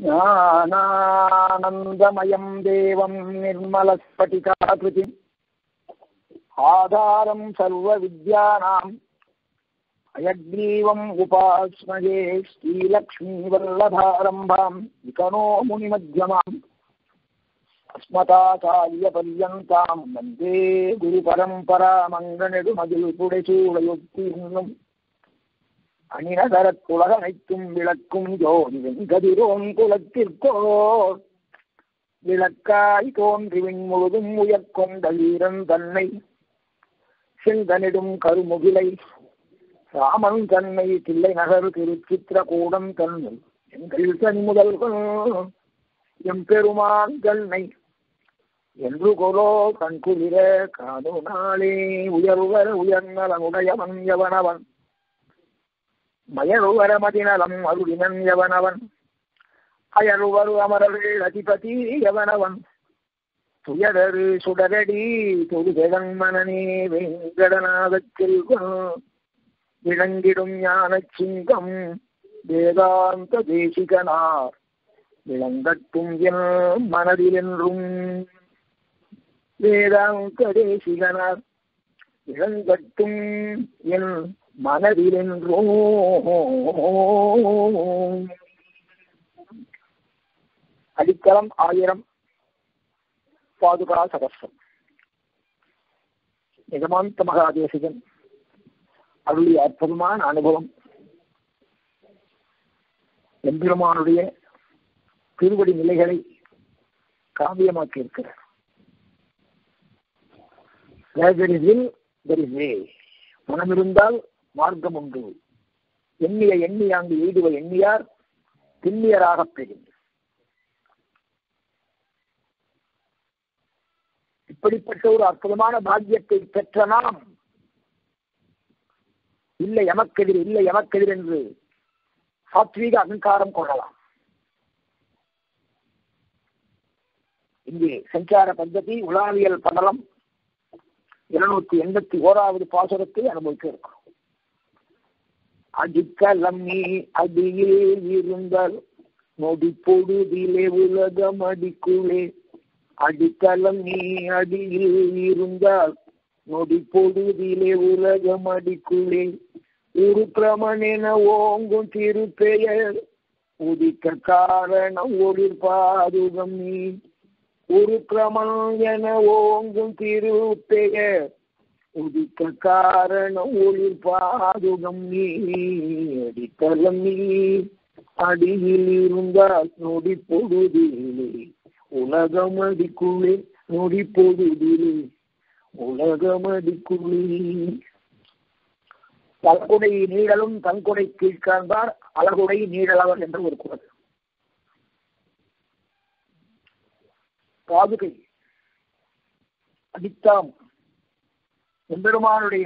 ज्ञानानन्दमयम् देवम् निर्मलस्फटिकाकृतिम् आधारम् सर्वविद्यानाम् अयग्रीवम् उपास्मये श्रीलक्ष्मीवल्लभारम्भाम् विकनो मुनिमध्यमाम् अस्मताचार्यपर्यन्ताम् वन्दे குருபரம்பராமங்கனெடுமதில் புடைசூடையொத்தி இன்னும் அணிநகரத் உலகனைத்தும் விளக்கும் ஜோதி வெங்கதிரோன் குலத்திற்கோர் விளக்காய் தோன்றி முழுதும் உயர்கொண்ட வீரன் தன்னை செங்கனிடும் கருமுகிலை ராமன் தன்னை தில்லை நகர் திருச்சித்திரகூடம் தன்னை எங்கள் தனி முதல்கள் எம்பெருமான் தன்னை என்று கொலோ கண்குளிர காதுனாலே உயர்வர உயர்நலனுடையவன் எவனவன் மயருவர மதிநலம் அருளினன் எவனவன் அயருவரு அமரர்கள் அதிபதி எவனவன் துயரரு சுடரடி தொழுகன் மனநே வெங்கடநாதச் செல்வன் விளங்கிடும் ஞான சிங்கம் வேதாந்த தேசிகனார் விளங்கட்டும் என் மனதிலென்றும் வேதாந்த தேசிகனார் விளங்கட்டும் என் மனதிலென்றோ அடித்தளம் ஆயிரம் பாதுகா சகசம் நிஜமாந்த மகாதேசிகன் அருளிய அற்புதமான அனுபவம் எம்பெருமானுடைய திருவடி நிலைகளை காவியமாக்கி இருக்கிறார் மனம் இருந்தால் மார்க்கம் உண்டு எண்ணிய எண்ணி அங்கு எய்துவ எண்ணியார் திண்ணியராக பெறும் இப்படிப்பட்ட ஒரு அற்புதமான பாக்கியத்தை பெற்ற நாம் இல்லை எமக்கெதிர் இல்லை எமக்கெதிர் என்று சாத்வீக அகங்காரம் கொள்ளலாம் இங்கே சஞ்சார பద్ధதி உலாவியல் படலம் இருநூத்தி எண்பத்தி ஓராவது பாசுரத்தை அனுபவிக்க இருக்கிறோம் அடிக்கலம் நீ அடியில் இருந்தால் நொடி பொழுதிலே உலகம் அடிக்குள்ளே அடித்தளம் நீ அடியில் இருந்தால் நொடி பொழுதிலே உலகம் அடிக்குள்ளே ஒரு பிரமணென ஓங்கும் திருப்பெயர் உதிக்க காரணம் ஒளிர் பாதுகம் நீ ஒரு கிரமம் என ஓங்கும் திருப்பெயர் உதிக்க காரணம் ஒளிர் பாதுகம் நீ அடித்தளம் நீ அடியில் இருந்தால் நொடி பொழுதிலே உலகம் அடிக்குள்ளே நொடி பொழுதிலே உலகம் அடிக்குள்ளே தலகுடை நீடலும் தன்கொடை கீழ்காண்பார் அழகுடை நீடலவர் என்று ஒரு குரல் பாதுகை அடித்தாம் எம்பெருமானுடைய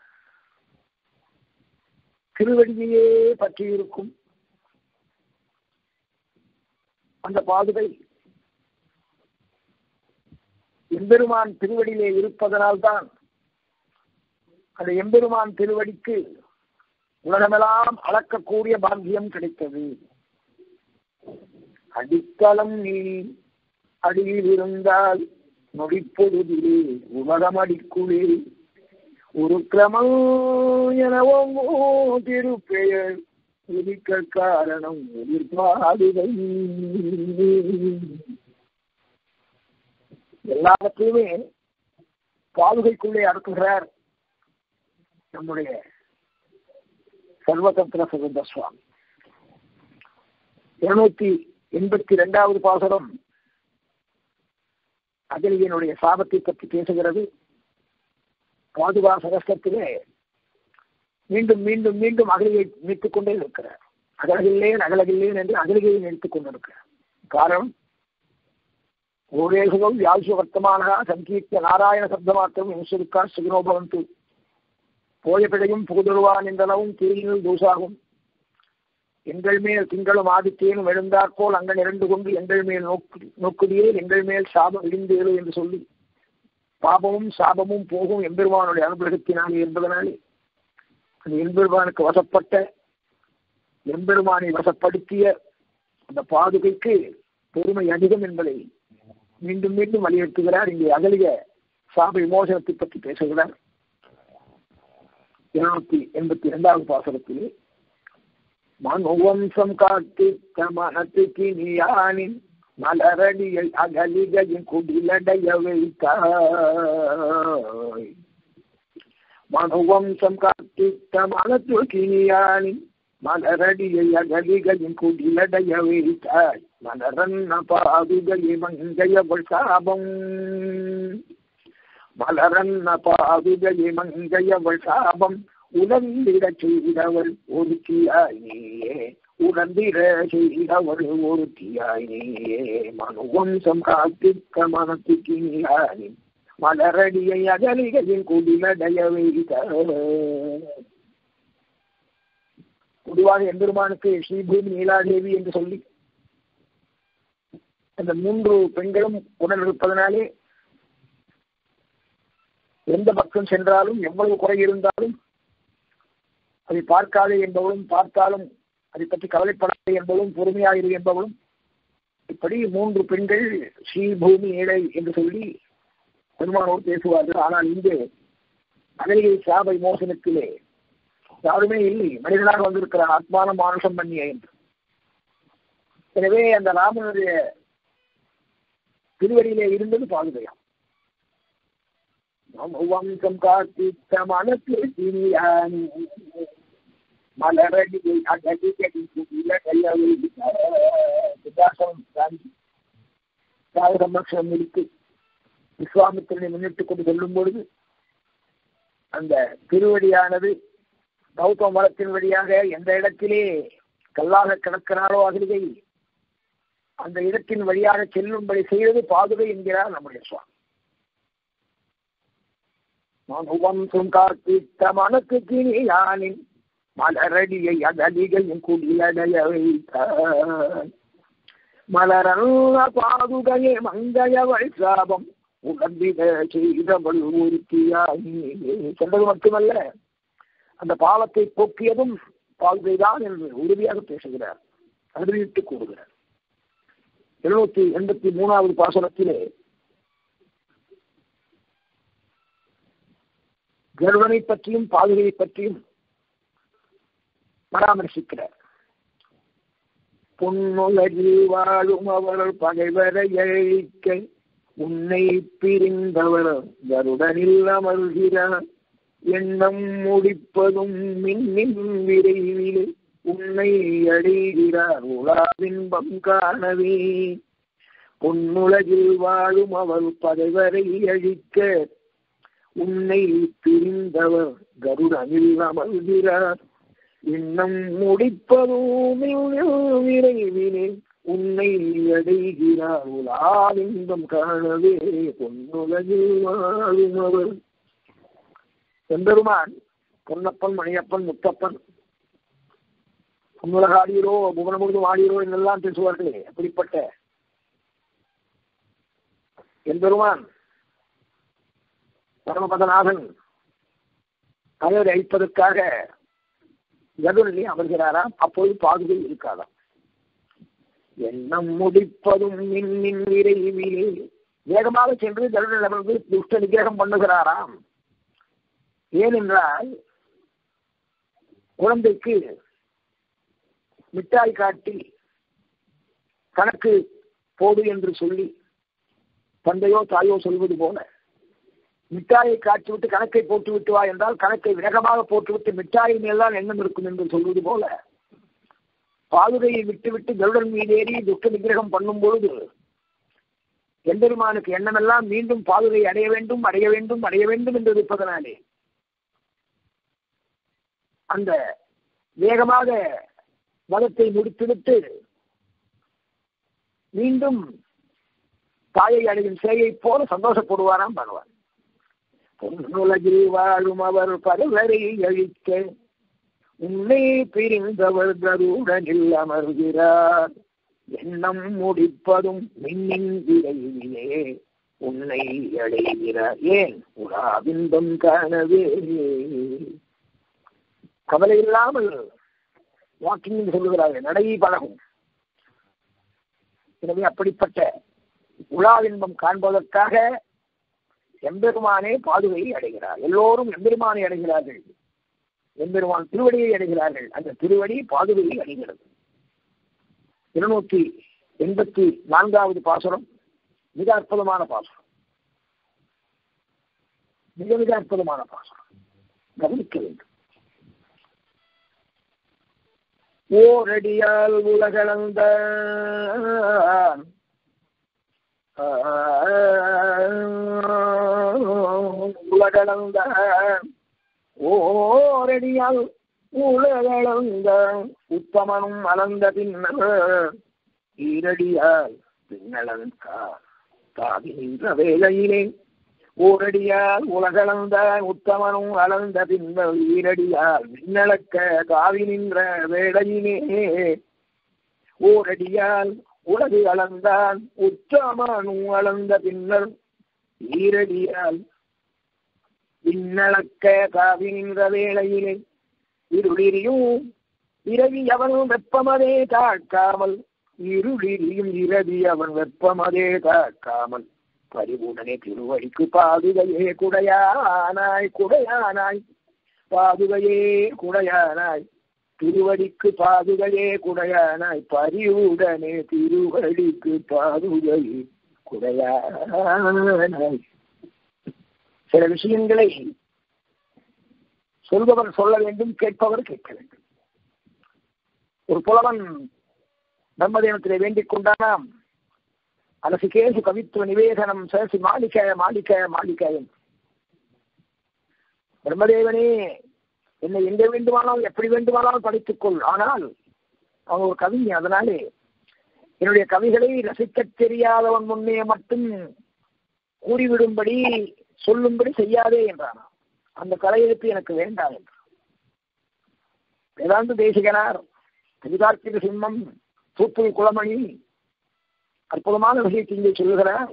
திருவடியையே பற்றியிருக்கும் அந்த பாதுகை எம்பெருமான் திருவடியிலே இருப்பதனால்தான் அந்த எம்பெருமான் திருவடிக்கு உலகமெல்லாம் அளக்கக்கூடிய பாக்கியம் கிடைத்தது அடித்தளம் நீ அடியில் இருந்தால் நொடிப்பொழுதிலே உலகம் அடிக்குளே ஒரு கிரமம் எனவும் திருப்பெயர் உதிக்க காரணம் எதிர்பாடுகை எல்லாவற்றையுமே பாதுகைக்குள்ளே அடக்குகிறார் நம்முடைய சர்வதந்திர சுகந்த சுவாமி இருநூத்தி எண்பத்தி இரண்டாவது பாசனம் அகலியனுடைய சாபத்தை பற்றி பேசுகிறது பாதுகா சகஸ்தத்திலே மீண்டும் மீண்டும் மீண்டும் அகலியை நினைத்துக் கொண்டே இருக்கிறார் அகலகில்லேன் அகலகில்லேன் என்று அகலிகையை நினைத்துக் கொண்டிருக்கிறார் காரணம் ஓரேசுகம் வியாசு வர்த்தமானகா சங்கீர்த்திய நாராயண சப்தமாத்திரம் இன்சுருக்கா சுகினோபவந்து போய பிழையும் புகுதருவான் என்றளவும் தீயினுள் தூசாகும் எங்கள் மேல் திங்களும் ஆதித்தேனும் எழுந்தாற்போல் அங்கன் இரண்டு கொண்டு எங்கள் மேல் நோக்கு நோக்குதியே எங்கள் மேல் சாபம் இடிந்தேறு என்று சொல்லி பாபமும் சாபமும் போகும் எம்பெருமானுடைய அனுகிரகத்தினாலே என்பதனாலே அந்த எம்பெருமானுக்கு வசப்பட்ட எம்பெருமானை வசப்படுத்திய அந்த பாதுகைக்கு பெருமை அதிகம் என்பதை மீண்டும் மீண்டும் வலியுறுத்துகிறார் இங்கே அகலிய சாப விமோசனத்தை பற்றி பேசுகிறார் இருநூத்தி எண்பத்தி இரண்டாவது பாசனத்திலே மனுவம்சம் காட்டு மனத்துக்கு நீயானின் மலரடியை அகலிகையின் குடிலடைய வைத்தாய் மனுவம்சம் காட்டு மனத்துக்கு நீயானின் மலரடியை அகலிகையின் குடிலடைய வைத்தாய் மலரன்ன பாதுகையை மங்கையவள் சாபம் மலரன்ன பாதுகையை மங்கையவள் சாபம் உணர்ந்திடச் செய்தவள் ஒருத்தியாய் நீயே உணர்ந்திட செய்தவள் ஒருத்தியாய் நீயே மனுவம்சம் காத்திக்க மனத்துக்கு நீயானி மலரடியை அகலிகையின் குடிலடைய வைத்த பொதுவாக எம்பெருமானுக்கு ஸ்ரீபூமி நீலாதேவி என்று சொல்லி அந்த மூன்று பெண்களும் உடன் இருப்பதனாலே எந்த பக்கம் சென்றாலும் எவ்வளவு குறை இருந்தாலும் அதை பார்க்காதே என்பவளும் பார்த்தாலும் அதை பற்றி கவலைப்படாதே என்பவளும் பொறுமையாயிரு என்பவளும் இப்படி மூன்று பெண்கள் ஸ்ரீபூமி ஏழை என்று சொல்லி பெருமானோடு பேசுவார்கள் ஆனால் இங்கே அகலிகை சாபை மோசனத்திலே யாருமே இல்லை மனிதனாக வந்திருக்கிற ஆத்மான மானுஷம் பண்ணிய என்று எனவே அந்த ராமனுடைய திருவடியிலே இருந்தது பாதுகையாம் வம்சம் காத்தித்த மனத்திருத்தினியானி மலரடியை அகடிகடி குடில கையாசம் காந்தி தியாக சம்ரட்சணம் முடித்து விஸ்வாமித்திரனை முன்னிட்டுக் கொண்டு செல்லும் பொழுது அந்த திருவடியானது கௌதம மரத்தின் வழியாக எந்த இடத்திலே கல்லாக கிடக்கிறாரோ அகிலிகை அந்த இடத்தின் வழியாக செல்லும்படி செய்வது பாதுகை என்கிறார் நம்முடைய சுவாமி மனுவம்சம் காத்தித்த மனக்கு கிணியானின் மலரடியை அகலிகையும் குடியடைய வைத்தான் மலரல்ல பாதுகையே மங்கையவள் சாபம் உடம்பிட செய்தவள் ஒருத்தியாகி சென்றது மட்டுமல்ல அந்த பாவத்தை போக்கியதும் பாதுகைதான் என்று உறுதியாக பேசுகிறார் அறிவித்து கூறுகிறார் எழுநூத்தி எண்பத்தி மூணாவது பாசனத்திலே கர்வனை பற்றியும் பாதுகையை பற்றியும் பராமர்சிக்கிறார் பொன்னுலகில் வாழும் அவர் பகைவரை அழிக்க உன்னை பிரிந்தவர் கருடனில் அமர்கிறார் எண்ணம் முடிப்பதும் மின்னின் விரைவிலே உன்னை அடைகிறார் உலாவின்பம் காணவே பொன்னுலகில் வாழும் அவர் பகைவரை அழிக்க உன்னை பிரிந்தவர் கருடனில் அமர்கிறார் இன்னம் முடிப்பதும் விரைவிலே உன்னை அடைகிறார் உலாவின்பம் காணவே பொன்னுலகில் வாழும் அவர் செம்பெருமான் பொன்னப்பன் மணியப்பன் முத்தப்பன் பொன்னுலக ஆடியரோ புவன முழுதும் ஆடியரோ என்றெல்லாம் பேசுவார்களே அப்படிப்பட்ட எம்பெருமான் பரமபதநாதன் தலைவரை அழிப்பதற்காக கருடனிலே அமர்கிறாராம் அப்போது பாதுகை இருக்காதாம் எண்ணம் முடிப்பதும் மின்னின் விரைவிலே வேகமாக சென்று கருடன் அமர்ந்து துஷ்ட நிகிரகம் பண்ணுகிறாராம் ஏனென்றால் குழந்தைக்கு மிட்டாய் காட்டி கணக்கு போடு என்று சொல்லி தந்தையோ தாயோ சொல்வது போல மிட்டாயை காட்டிவிட்டு கணக்கை போட்டு விட்டு வா என்றால் கணக்கை வேகமாக போட்டுவிட்டு மிட்டாயின் மேல்தான் எண்ணம் இருக்கும் என்று சொல்வது போல பாதுகையை விட்டுவிட்டு கருடன் மீதேறி துக்க நிகிரகம் பண்ணும் பொழுது எம்பெருமானுக்கு எண்ணமெல்லாம் மீண்டும் பாதுகை அடைய வேண்டும் அடைய வேண்டும் அடைய வேண்டும் என்று இருப்பதனாலே அந்த வேகமாக மதத்தை முடித்துவிட்டு மீண்டும் தாயை அடையும் சேயை போல சந்தோஷப்படுவாராம் பகவான் பொன்னுலகில் வாழும் அவர் பருவரை அழிக்க உன்னை பிரிந்தவர் கருடனில் அமர்கிறார் எண்ணம் முடிப்பதும் மின்னின் விரைவிலே உன்னை அடைகிறார் ஏன் உலாவின்பம் காணவே கவலை இல்லாமல் வாக்கிங் சொல்லுகிறார்கள் நடை பழகும் எனவே அப்படிப்பட்ட உலாவின்பம் காண்பதற்காக எம்பெருமானே பாதுகையை அடைகிறார் எல்லோரும் எம்பெருமானை அடைகிறார்கள் எம்பெருமான் திருவடியை அடைகிறார்கள் அந்த திருவடி பாதுகையை அடைகிறது இருநூத்தி எண்பத்தி நான்காவது பாசுரம் மிக அற்புதமான பாசுரம் மிக மிக அற்புதமான பாசுரம் கவனிக்க வேண்டும் ஓரடியால் உலகளந்த உலகளந்த ஓரடியால் உலகளந்த உத்தமனும் அளந்த பின்னர் ஈரடியால் பின்னளந்தா தாவி நின்ற வேளையிலே ஓரடியால் உலகளந்த உத்தமனும் அளந்த பின்னர் ஈரடியால் மின்னளக்க காவி நின்ற வேளையிலே ஓரடியால் உலகு அளந்தான் உத்தமனும் அளந்த பின்னர் ஈரடியால் விண்ணளக்க காவி நின்ற வேளையிலே இருளிரியும் இரவி அவன் வெப்பமதே தாக்காமல் இருளிரியும் இரவி அவன் வெப்பமதே தாக்காமல் பரிவுடனே திருவடிக்கு பாதுகையே குடையானாய் குடையானாய் பாதுகையே குடையானாய் திருவடிக்கு பாதுகையே குடையானாய் பரிவுடனே திருவடிக்கு பாதுகையே குடையானாய் சில விஷயங்களை சொல்பவர் சொல்ல வேண்டும் கேட்பவர் கேட்க வேண்டும் ஒரு புலவன் பிரம்மதேவத்திலே வேண்டிக் கொண்டானாம் அலசிகேசு கவித்துவ நிவேதனம் சேசி மாளிக மாளிக மாளிகையும் பிரம்மதேவனே என்னை எங்க வேண்டுமானாலும் எப்படி வேண்டுமானாலும் படித்துக்கொள் ஆனால் அவன் ஒரு கவி அதனாலே என்னுடைய கவிகளை ரசிக்கத் தெரியாதவன் முன்னே மட்டும் கூறிவிடும்படி சொல்லும்படி செய்யாதே என்றான் அந்த கலையெழுத்து எனக்கு வேண்டாம் என்றான் வேதாந்த தேசிகனார் கவிதார்த்திக சிம்மம் தூப்புல் குளமணி அற்புதமான விஷயத்தை இங்கே சொல்லுகிறார்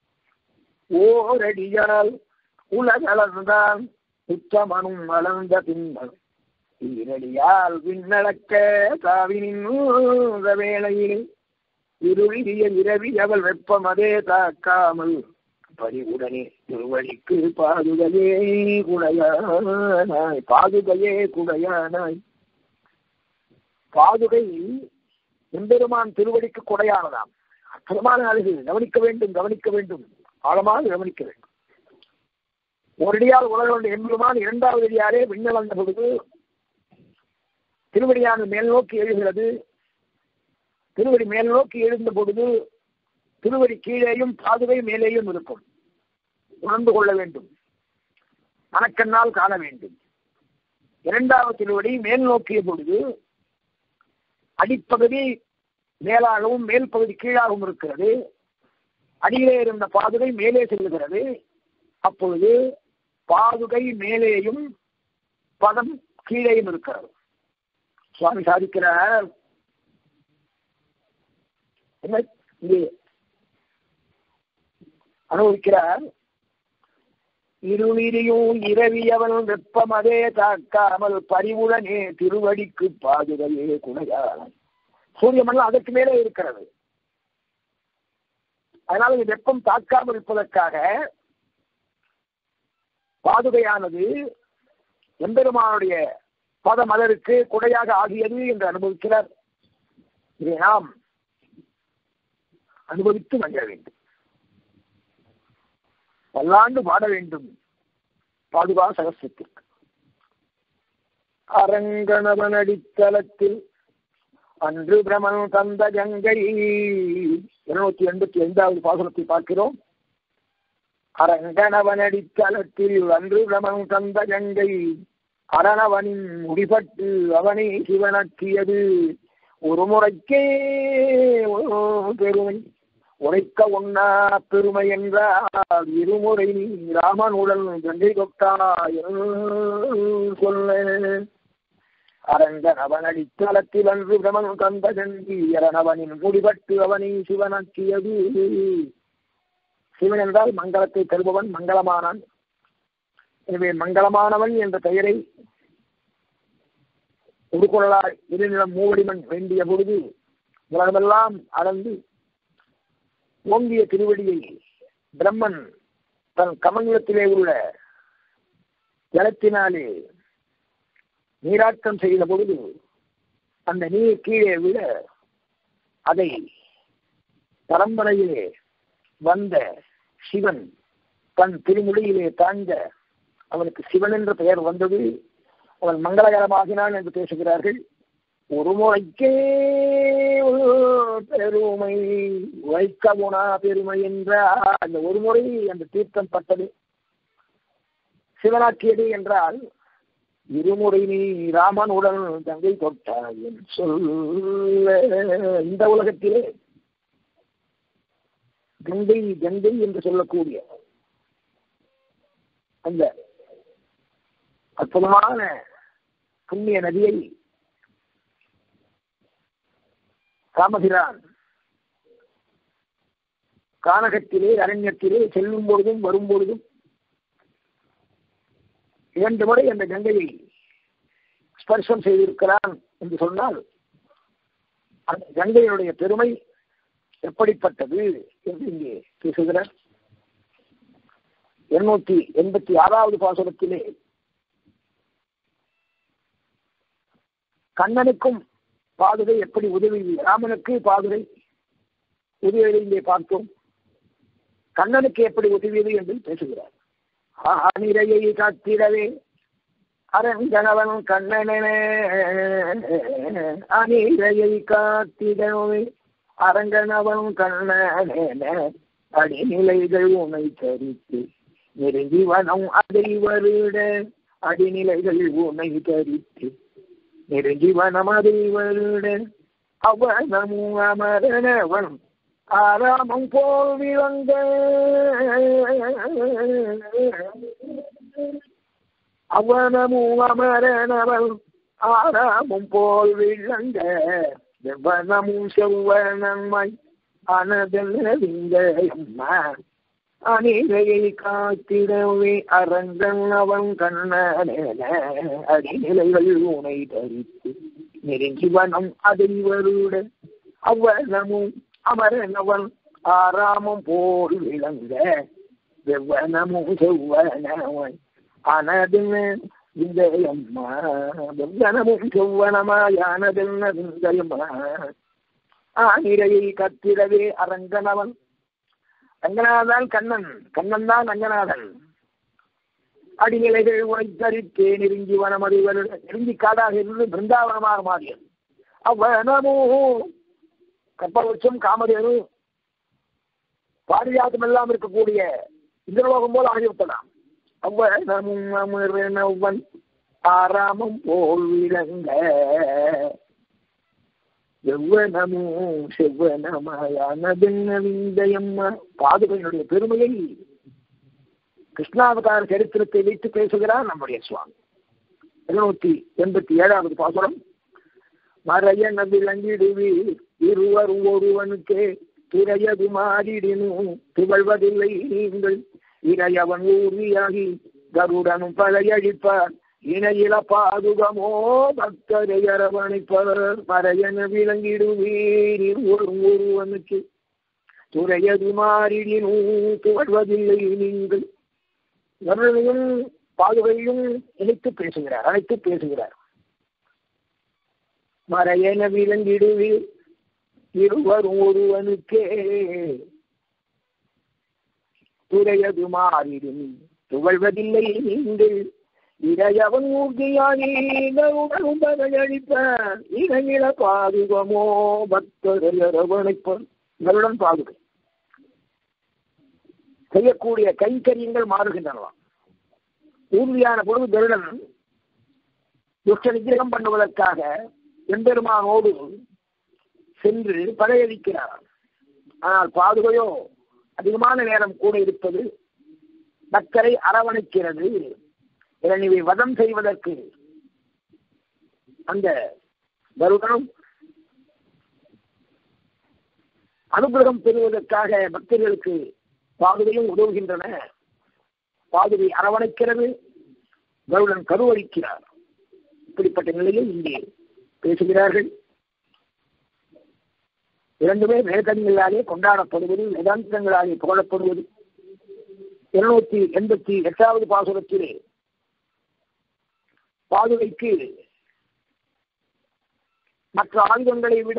ஓரடியால் உலகளந்தான் உத்தமனும் வளர்ந்த பின்னர் ஈரடியால் விண்ணளக்க காவினின் வேளையில் இருளிய இரவி அவள் வெப்பம் அதே தாக்காமல் பரிவுடனே திருவழிக்கு பாதுகையே குடையானாய் பாதுகையே குடையானாய் பாதுகை எம்பெருமான் திருவடிக்கு குடையானதாம் அற்புதமான அழகு கவனிக்க வேண்டும் கவனிக்க வேண்டும் ஆழமாக கவனிக்க வேண்டும் ஒரடியால் உலக எம்பெருமான் இரண்டாவது அடியாரே விண்ணல் வந்த பொழுது திருவடியானது மேல் நோக்கி எழுகிறது திருவடி மேல் நோக்கி எழுந்த பொழுது திருவடி கீழேயும் பாதுகை மேலேயும் இருக்கும் உணர்ந்து கொள்ள வேண்டும் மனக்கண்ணால் காண வேண்டும் இரண்டாவது திருவடி மேல் நோக்கிய பொழுது அடிப்பகுதி மேலாகவும் மேல் பகுதி கீழாகவும் இருக்கிறது அடியிலே இருந்த பாதுகை மேலே செல்லுகிறது அப்பொழுது பாதுகை மேலேயும் பதம் கீழேயும் இருக்கிறது சுவாமி சாதிக்கிறார் என்ன இங்கே அனுபவிக்கிறார் இருளிரியும் இரவியவன் வெப்பம் அதே தாக்காமல் பரிவுடனே திருவடிக்கு பாதுகையே குடையான் சூரியமண்டலம் அதற்கு மேலே இருக்கிறது அதனால இந்த வெப்பம் தாக்காமல் இருப்பதற்காக பாதுகையானது எம்பெருமானுடைய பத மலருக்கு குடையாக ஆகியது என்று அனுபவிக்கிறார் இதை நாம் அனுபவித்து மகிழ வேண்டும் பல்லாண்டு பாட வேண்டும் பாதுகா சகசிரத்திற்கு அரங்கணவன் அடித்தளத்தில் அன்று பிரமன் தந்த கங்கை இருநூத்தி எண்பத்தி ஐந்தாவது பாசுரத்தை பார்க்கிறோம் அரங்கணவன் அடித்தளத்தில் அன்று பிரமன் தந்த கங்கை அரணவனின் முடிபட்டு அவனை சிவனாக்கியது ஒரு முறைக்கே பெருமை உரைக்க ஒன்னா பெருமை என்றால் இருமுறை நீ ராமனுடன் கங்கை கொட்டாய் சொல்ல அரங்கன் அவன் அடித்தளத்தில் அன்று பிரமன் கந்த கண்டி அரணவனின் முடிபட்டு அவனை சிவனாக்கியது சிவன் என்றால் மங்களத்தை தருபவன் மங்களமானான் எனவே மங்களமானவன் என்ற பெயரை உடுக்குழலாய் இருநிலம் மூவடிமன் வேண்டிய பொழுது உலகமெல்லாம் அளந்து ஓங்கிய திருவடியை பிரம்மன் தன் கமங்கலத்திலே உள்ள ஜலத்தினாலே நீராட்டம் செய்த பொழுது அந்த நீர் கீழே விழ அதை பரம்பரையிலே வந்த சிவன் தன் திருமுடியிலே தாங்க அவனுக்கு சிவன் என்ற பெயர் வந்தது அவன் மங்களகரமாகினான் என்று பேசுகிறார்கள் ஒரு முறைக்கே பெருமை வைக்கமுனா பெருமை என்ற அந்த ஒரு முறை அந்த தீர்த்தம் பட்டது சிவனாக்கியது என்றால் இருமுறை நீ ராமனுடன் தங்கை தொட்டாய் சொல்ல இந்த உலகத்திலே கங்கை கங்கை என்று சொல்லக்கூடிய அந்த அற்புதமான புண்ணிய நதியை காமகிரான் கானகத்திலே அரண்யத்திலே செல்லும் பொழுதும் வரும் பொழுதும் இரண்டு முறை அந்த கங்கையை ஸ்பர்சம் செய்திருக்கிறான் என்று சொன்னால் அந்த கங்கையினுடைய பெருமை எப்படிப்பட்டது என்று இங்கே பேசுகிறார் இருநூத்தி எண்பத்தி ஆறாவது பாசுரத்திலே கண்ணனுக்கும் பாதுகை எப்படி உதவி ராமனுக்கு பாதுகை உதவியதை இங்கே பார்த்தோம் கண்ணனுக்கு எப்படி உதவியது என்று பேசுகிறார் நிறையை காத்திடவே அரங்கனவன் கண்ணனே அநீரையை காத்திடவே அரங்கனவன் கண்ணனே அடிநிலைகள் உனை தரித்து நெருங்கி வனம் அதை வருட அடிநிலைகள் உனை தரித்து நெருங்கி வனம் அதை வருட அவனமும் அமரனவன் ஆராமம் போல் விளங்க அவனமும் அமரனவன் ஆராமம் போல் விளங்க செவ்வனமும் செவ்வனமாய் அனதல்லவிங்கம்மா அநீரையை காத்திடவே அரங்கன் அவன் கண்ணன அடிநிலைகள் உனை தரித்து நெருங்கி வனம் அதில் வருட அவ்வனமும் அமரனவன் ஆறாமம் போல் விளங்க வெவ்வனமும் செவ்வனவன் அனதின விந்தயம்மா வெவ்வனமும் செவ்வனமாயானதென்ன விந்தயம்மா ஆனிரையை கத்திடவே அரங்கனவன் ரங்கநாதன் கண்ணன் கண்ணன் தான் ரங்கநாதன் அடிநிலைகள் உழைத்தரித்தே நெருங்கி வனமதி வருட நெருங்கி காடாக இருந்து பிருந்தாவனமாக மாறியது அவ்வனமோ கற்பவச்சம் காமதேனு பாரியாத்தம் எல்லாம் இருக்கக்கூடிய இந்திரலோகம் போல் ஆகிவிட்டதாம் அவ்வனமும் அமரனவன் ஆராமம் போல் விளங்க எவ்வனமும் செவ்வனமாயானதென்னவிந்தயம்மா பாதுகையினுடைய பெருமையை கிருஷ்ணாவதார சரித்திரத்தை வைத்து பேசுகிறார் நம்முடைய சுவாமி இருநூத்தி எண்பத்தி ஏழாவது பாசுரம் மறையன விளங்கிடுவி இருவரும் ஒருவனுக்கே திரையது மாறிடினும் திகழ்வதில்லை நீங்கள் இறையவன் ஊர்வியாகி கருடனும் பழையழிப்பார் இணையில பாதுகமோ பக்தரை அரவணைப்பவர் மறையன விளங்கிடுவீர் இருவரும் ஒருவனுக்கு துறையது மாறிடினும் திகழ்வதில்லை நீங்கள் கருடனையும் பாதுகையும் இணைத்து பேசுகிறார் அழைத்து பேசுகிறார் மறையன விளங்கிடுவீர் இருவரும் ஒருவனுக்கே துறையது மாறிடும் துவழ்வதில்லை நீங்கள் இறையவன் ஊர்தியானீங்களுடன் பகையளிப்ப இணையில பாதுகமோ பக்தரை அரவணைப்பர் கருடன் பாதுகை செய்யக்கூடிய கைங்கரியங்கள் மாறுகின்றனவாம் ஊர்தியான பொழுது கருடன் துஷ்ட நிகிரகம் பண்ணுவதற்காக எம்பெருமானோடு சென்று படையளிக்கிறார் ஆனால் பாதுகையோ அதிகமான நேரம் கூட இருப்பது பக்தரை அரவணைக்கிறது எனவே வதம் செய்வதற்கு அந்த கருடனும் அனுகிரகம் பெறுவதற்காக பக்தர்களுக்கு பாதுகையும் உதவுகின்றன பாதுகை அரவணைக்கிறது கருடன் கருவளிக்கிறார் இப்படிப்பட்ட நிலையில் இங்கே பேசுகிறார்கள் இரண்டுமே வேதங்களாலே கொண்டாடப்படுவது வேதாந்தங்களாலே புகழப்படுவது இருநூத்தி எண்பத்தி எட்டாவது பாசுரத்திலே பாதுகைக்கு மற்ற ஆயுதங்களை விட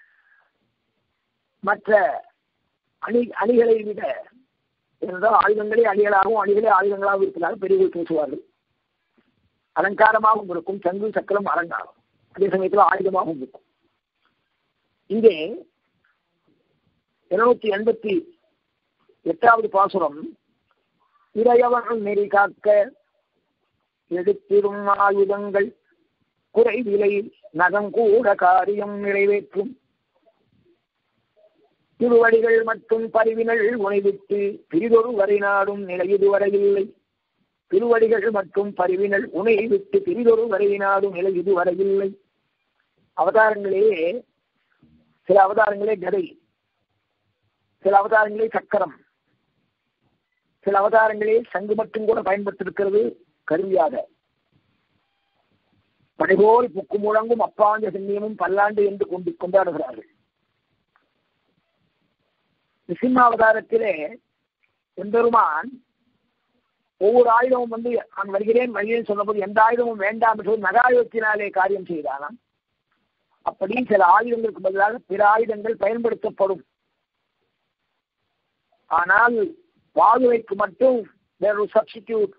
மற்ற அணி அணிகளை விட என்றால் ஆயுதங்களே அணிகளாகவும் அணிகளே ஆயுதங்களாகவும் இருக்கிறார்கள் பெரியவர்கள் பேசுவார்கள் அலங்காரமாகவும் இருக்கும் சங்கு சக்கரம் அலங்காரம் அதே சமயத்தில் ஆயுதமாகவும் இருக்கும் இங்கே இருநூத்தி எண்பத்தி எட்டாவது பாசுரம் இறையவன் நெறி காக்க எடுத்திரும் ஆயுதங்கள் குறைவிலை நகங்கூட காரியம் நிறைவேற்றும் திருவடிகள் மற்றும் பரிவினள் உணைவிட்டு பிரிதொரு வரை நாடும் நிலை இதுவரையில்லை திருவடிகள் மற்றும் பரிவினள் உணை விட்டு பிரிதொரு வரை நாடும் நிலை இதுவரையில்லை அவதாரங்களே சில அவதாரங்களே கதை சில அவதாரங்களே சக்கரம் சில அவதாரங்களே சங்கு மட்டும் கூட பயன்படுத்திருக்கிறது கருவியாக படைபோல் புக்கு முழங்கும் அப்பாஞ்ச சின்னியமும் பல்லாண்டு என்று கொண்டு கொண்டாடுகிறார்கள் நிசிம்மாவதாரத்திலே எம்பெருமான் ஒவ்வொரு ஆயுதமும் வந்து நான் வருகிறேன் வருகிறேன் சொன்னபோது எந்த ஆயுதமும் வேண்டாம் என்று சொல்லி நகாயுதத்தினாலே காரியம் செய்தானாம் அப்படி சில ஆயுதங்களுக்கு பதிலாக பிற ஆயுதங்கள் பயன்படுத்தப்படும் ஆனால் பாதுகைக்கு மட்டும் வேறு சப்ஸ்டிடியூட்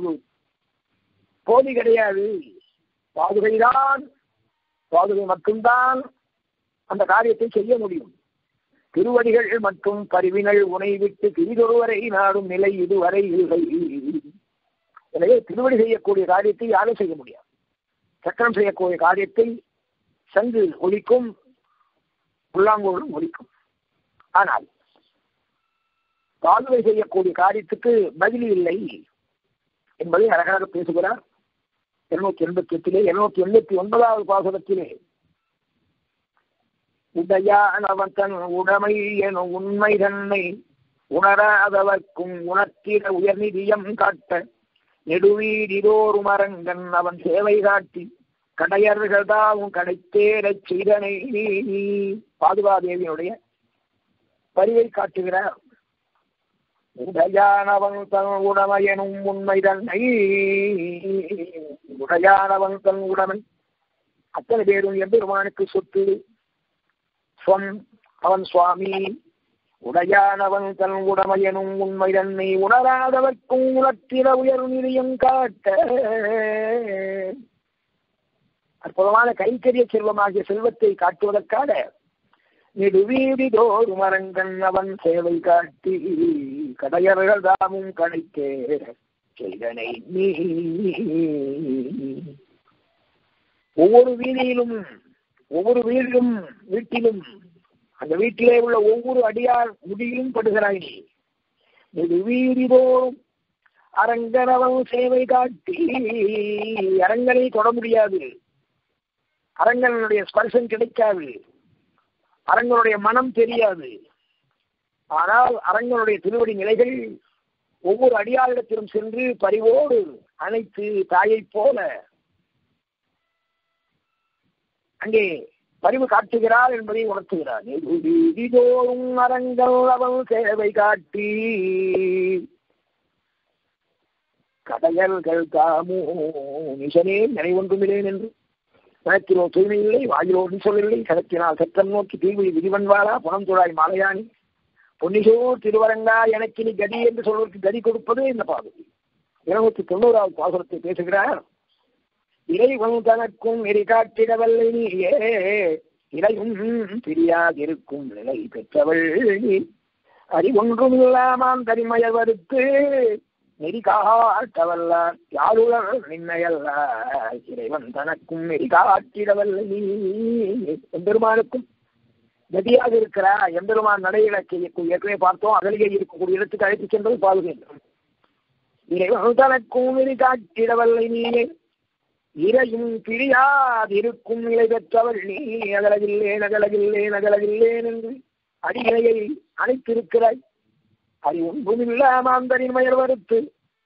போதி கிடையாது பாதுகைதான் பாதுகை மட்டும்தான் அந்த காரியத்தை செய்ய முடியும் திருவடிகள் மற்றும் பரிவினல் உனை விட்டு திரிதொருவரை நாடும் நிலை இதுவரை இல்லை எனவே திருவடி செய்யக்கூடிய காரியத்தை யாரும் செய்ய முடியாது சக்கரம் செய்யக்கூடிய காரியத்தை சங்கு ஒலிக்கும் புல்லாங்குழலும் ஒலிக்கும் ஆனால் பாதுகை செய்யக்கூடிய காரியத்துக்கு பதில் இல்லை என்பதை அழகாக பேசுகிறார் இருநூத்தி எண்பத்தி எட்டிலே இருநூத்தி எண்பத்தி ஒன்பதாவது பாசுரத்திலே உடையானவன் தன் உடைமை எனும் உண்மை தன்னை உணராதவர்க்கும் உணர்த்திட உயர்நிதியம் காட்ட நெடுவீடிதோறும் அரங்கன் அவன் சேவை காட்டி கடையர்கள் தாவும் கடைத்தேரச் செய்தனை பாதுகாதேவியினுடைய பரிவை காட்டுகிறார் உடையானவன் தன் உடமையனும் உண்மை தன்னை உடையானவன் தன் உடைமை அத்தனை பேரும் எம்பெருமானுக்கு சொத்து ஸ்வம் அவன் சுவாமி உடையானவன் தன் உடமையனும் உண்மை தன்னை உணராதவர்க்கும் உணர்த்திட உயர் நிலையம் காட்ட அற்புதமான கைக்கரிய செல்வமாகிய செல்வத்தை காட்டுவதற்காக நெடுவீதி தோறும் அரங்கன் அவன் சேவை காட்டி கடையர்கள் தாமும் கணைத்தே செய்தனை நீ ஒவ்வொரு வீதியிலும் ஒவ்வொரு வீட்டிலும் வீட்டிலும் அந்த வீட்டிலே உள்ள ஒவ்வொரு அடியார் முடியிலும் படுகிறாய் நீ நெடுவீதிதோறும் அரங்கனவன் சேவை காட்டி அரங்கனை தொட முடியாது அரங்கனுடைய ஸ்பர்சம் கிடைக்காது அரங்கனுடைய மனம் தெரியாது ஆனால் அரங்கனுடைய திருவடி நிலைகள் ஒவ்வொரு அடியாரிடத்திலும் சென்று பரிவோடு அனைத்து தாயைப் போல அங்கே பரிவு காட்டுகிறார் என்பதை உணர்த்துகிறார் இதோறும் அரங்கல் அவன் சேவை காட்டி கடையல்கள் தாமோ நிசனே நினைவொன்றுமில்லேன் என்று மனத்திலோ தூய்மை இல்லை வாயிலோ சொல்லவில்லை சகத்தினால் சட்டம் நோக்கி தீவிரி விதிவன்வாளா புனம் துழாய் மாலையானி பொன்னிசோர் திருவரங்கா எனக்கு நீ கதி என்று சொல்வதற்கு கதி கொடுப்பது இந்த பாதுகை இருநூத்தி தொண்ணூறாவது பாசுரத்தை பேசுகிறார் இறைவன் தனக்கும் நெறி காட்டிடவல்லை நீயே இறையும் பிரியாதிருக்கும் நிலை பெற்றவள் நீ அறிவொன்றும் இல்லாமான் தரிமயர் வருத்து நெறி காட்டவல்லார் யாருளர் நின்னையல்ல இறைவன் தனக்கும் நெறி காட்டிடவல்லை நீ எம்பெருமானுக்கும் கதியாக இருக்கிறா எம்பெருமான் நடையிலக்கை ஏற்கனவே பார்த்தோம் அகலிகை இருக்கக்கூடிய இடத்துக்கு அழைத்து சென்றது பாதுகின்றோம் இறைவன் தனக்கும் நெறி காட்டிடவல்லை நீயே இறையும் பிரியாதிருக்கும் நிலை பெற்றவள் நீ அகலகில்லேன் அகலகில்லேன் அகலகில்லேன் என்று அடிநிலையை அணைத்திருக்கிறாய் அது ஒன்றுமில்லாமந்தரின் மயர் வருத்து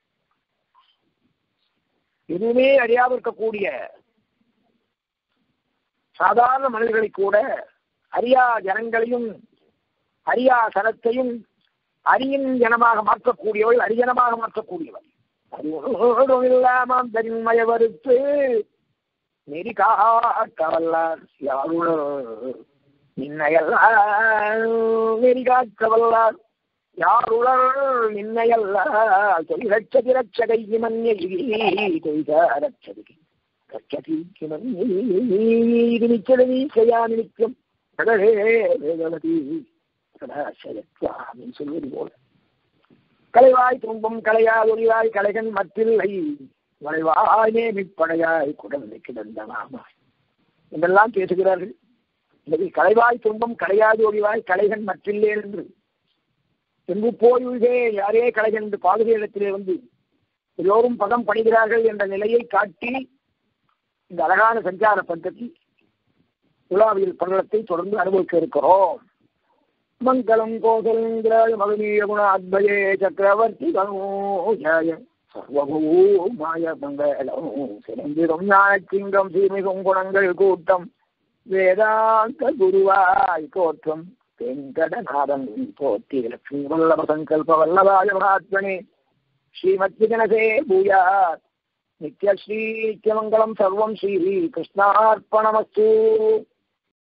எதுவுமே அறியாதிருக்கக்கூடிய சாதாரண மனிதர்களை கூட அரியா ஜனங்களையும் அரியா சனத்தையும் அரியின் ஜனமாக மாற்றக்கூடியவள் அரியனமாக மாற்றக்கூடியவள் அறிவோடும் இல்லாமல் தன்மய வருத்து நெறி காக்கவல்லார் யாருளர் நின்னையல்லார் நெறி காக்கவல்லார் யாருளர் நின்னையல்லார் தொழிலட்ச திரட்சகை மன்ய தொழிலாரட்சதி கச்சதி இது நிச்சயமி செய்யாமி நித்தியம் கடலே வேதவதி சதாசயத்வாமின் சொல்வது போல கலைவாய் துன்பம் கலையாய் ஒளிவாய் கலைகன் மத்தில்லை வளைவாய் நேமிப்படையாய் குடந்தை கிடந்த மாமாய் என்றெல்லாம் பேசுகிறார்கள் இன்னைக்கு கலைவாய் துன்பம் கலையாது ஒளிவாய் கலைகன் மற்றில்லே என்று எங்கு போயுகே யாரே கலைகன் என்று பாதுகை இடத்திலே வந்து எல்லோரும் பதம் பணிகிறார்கள் என்ற நிலையை காட்டி இந்த அழகான சஞ்சார பద్ధதி உலாவியல் படலத்தை தொடர்ந்து அனுபவிக்க இருக்கிறோம் மங்களம் கோசலேந்திராய மகனீய குண அத்வயே சக்கரவர்த்தி கனோஜாய சர்வபூமாய மங்களம் சிறந்திடும் ஞானச்சிங்கம் சீமிகும் குணங்கள் கூட்டம் வேதாந்த குருவாய் போற்றம் வெங்கடநாதன் போற்றி லட்சுமி வல்லப சங்கல்ப வல்லபாய மகாத்மனே ஸ்ரீமத்விகனசே பூயாத் நித்யஸ்ரீ நித்யமங்கலம் சர்வம் ஸ்ரீ கிருஷ்ணார்ப்பணமஸ்து